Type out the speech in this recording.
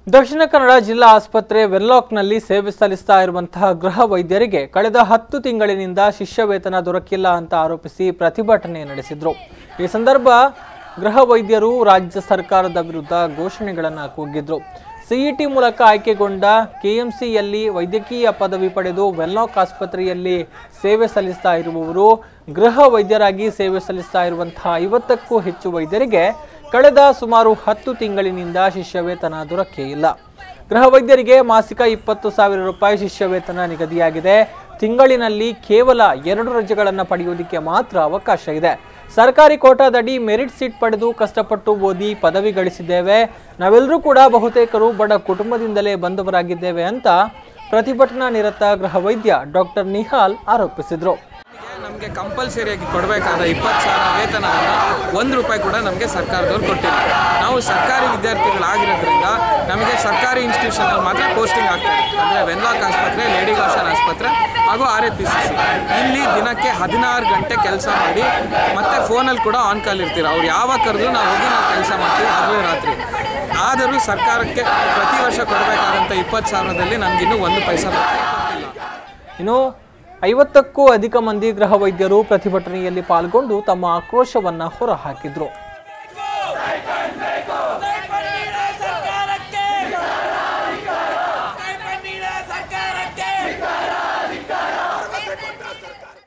ದಕ್ಷಿಣ ಕನ್ನಡ ಜಿಲ್ಲಾ ಆಸ್ಪತ್ರೆ ವೆನ್ಲಾಕ್ನಲ್ಲಿ ಸೇವೆ ಸಲ್ಲಿಸ್ತಾ ಇರುವಂತಹ ಗೃಹ ವೈದ್ಯರಿಗೆ ಕಳೆದ ಹತ್ತು ತಿಂಗಳಿನಿಂದ ಶಿಷ್ಯ ವೇತನ ದೊರಕಿಲ್ಲ ಅಂತ ಆರೋಪಿಸಿ ಪ್ರತಿಭಟನೆ ನಡೆಸಿದ್ರು ಈ ಸಂದರ್ಭ ಗೃಹ ವೈದ್ಯರು ರಾಜ್ಯ ಸರ್ಕಾರದ ವಿರುದ್ಧ ಘೋಷಣೆಗಳನ್ನು ಕೂಗಿದ್ರು ಸಿಇಟಿ ಮೂಲಕ ಆಯ್ಕೆಗೊಂಡ ಕೆಎಂಸಿಯಲ್ಲಿ ವೈದ್ಯಕೀಯ ಪದವಿ ಪಡೆದು ವೆನ್ಲಾಕ್ ಆಸ್ಪತ್ರೆಯಲ್ಲಿ ಸೇವೆ ಸಲ್ಲಿಸ್ತಾ ಇರುವವರು ಗೃಹ ವೈದ್ಯರಾಗಿ ಸೇವೆ ಸಲ್ಲಿಸ್ತಾ ಇರುವಂತಹ ಐವತ್ತಕ್ಕೂ ಹೆಚ್ಚು ವೈದ್ಯರಿಗೆ ಕಳೆದ ಸುಮಾರು ಹತ್ತು ತಿಂಗಳಿನಿಂದ ಶಿಷ್ಯ ವೇತನ ದೊರಕೇ ಇಲ್ಲ ಗೃಹ ವೈದ್ಯರಿಗೆ ಮಾಸಿಕ ಇಪ್ಪತ್ತು ಸಾವಿರ ರೂಪಾಯಿ ಶಿಷ್ಯ ವೇತನ ನಿಗದಿಯಾಗಿದೆ ತಿಂಗಳಿನಲ್ಲಿ ಕೇವಲ ಎರಡು ರಜೆಗಳನ್ನು ಪಡೆಯುವುದಕ್ಕೆ ಮಾತ್ರ ಅವಕಾಶ ಇದೆ ಸರ್ಕಾರಿ ಕೋಟಾದಡಿ ಮೆರಿಟ್ ಸೀಟ್ ಪಡೆದು ಕಷ್ಟಪಟ್ಟು ಓದಿ ಪದವಿ ಗಳಿಸಿದ್ದೇವೆ ನಾವೆಲ್ಲರೂ ಕೂಡ ಬಹುತೇಕರು ಬಡ ಕುಟುಂಬದಿಂದಲೇ ಬಂದವರಾಗಿದ್ದೇವೆ ಅಂತ ಪ್ರತಿಭಟನಾ ನಿರತ ಗೃಹ ವೈದ್ಯ ಡಾಕ್ಟರ್ ನಿಹಾಲ್ ಆರೋಪಿಸಿದ್ರು ನಮಗೆ ಕಂಪಲ್ಸರಿಯಾಗಿ ಕೊಡಬೇಕಾದ ಇಪ್ಪತ್ತು ಸಾವಿರ ವೇತನವನ್ನು ಒಂದು ರೂಪಾಯಿ ಕೂಡ ನಮಗೆ ಸರ್ಕಾರದವ್ರು ಕೊಟ್ಟಿಲ್ಲ ನಾವು ಸರ್ಕಾರಿ ವಿದ್ಯಾರ್ಥಿಗಳಾಗಿರೋದ್ರಿಂದ ನಮಗೆ ಸರ್ಕಾರಿ ಇನ್ಸ್ಟಿಟ್ಯೂಷನಲ್ಲಿ ಮಾತ್ರ ಪೋಸ್ಟಿಂಗ್ ಆಗ್ತದೆ ಅಂದರೆ ವೆನ್ಲಾಕ್ ಆಸ್ಪತ್ರೆ ಲೇಡಿ ಗಾರ್ಸನ್ ಆಸ್ಪತ್ರೆ ಹಾಗೂ R A P C C ಇಲ್ಲಿ ದಿನಕ್ಕೆ ಹದಿನಾರು ಗಂಟೆ ಕೆಲಸ ಮಾಡಿ ಮತ್ತೆ ಫೋನಲ್ಲಿ ಕೂಡ ಆನ್ ಕಾಲ್ ಇರ್ತೀರ ಅವ್ರು ಯಾವಾಗ ಕರೆದ್ರು ನಾವು ಹೋಗಿ ನಾವು ಕೆಲಸ ಮಾಡ್ತೀವಿ ಹಗಲು ರಾತ್ರಿ ಆದರೂ ಸರ್ಕಾರಕ್ಕೆ ಪ್ರತಿ ವರ್ಷ ಕೊಡಬೇಕಾದಂಥ ಇಪ್ಪತ್ತು ಸಾವಿರದಲ್ಲಿ ನಮಗಿನ್ನೂ ಒಂದು ಪೈಸಾ ಕೊಟ್ಟಿಲ್ಲ ಇನ್ನು ಐವತ್ತಕ್ಕೂ ಅಧಿಕ ಮಂದಿ ಗೃಹ ವೈದ್ಯರು ಪ್ರತಿಭಟನೆಯಲ್ಲಿ ಪಾಲ್ಗೊಂಡು ತಮ್ಮ ಆಕ್ರೋಶವನ್ನ ಹೊರಹಾಕಿದ್ರು